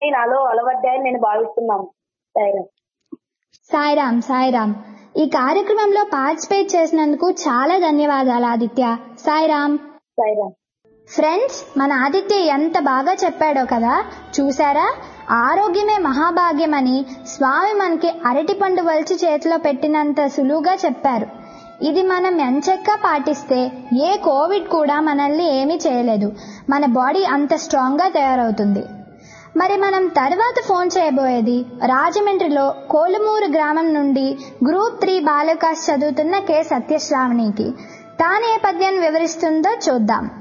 నాలో అలవడ్డాయని నేను భావిస్తున్నాను సాయిరామ్ సాయిరామ్ సాయిరామ్ ఈ కార్యక్రమంలో పార్టిసిపేట్ చేసినందుకు చాలా ధన్యవాదాలు ఆదిత్య సాయిరామ్ సాయిరామ్ ఫ్రెండ్స్ మన ఆదిత్య ఎంత బాగా చెప్పాడో కదా చూసారా ఆరోగ్యమే మహాభాగ్యమని స్వామి మనకి అరటిపండు వలిచి చేతిలో పెట్టినంత సులువుగా చెప్పారు ఇది మనం ఎంచక్కా పాటిస్తే ఏ కోవిడ్ కూడా మనల్ని ఏమీ చేయలేదు మన బాడీ అంత స్ట్రాంగ్గా తయారవుతుంది మరి మనం తర్వాత ఫోన్ చేయబోయేది రాజమండ్రిలో కోలుమూరు గ్రామం నుండి గ్రూప్ త్రీ బాలికాస్ చదువుతున్న కె సత్యశ్రావణికి తానే పద్యాన్ని వివరిస్తుందో చూద్దాం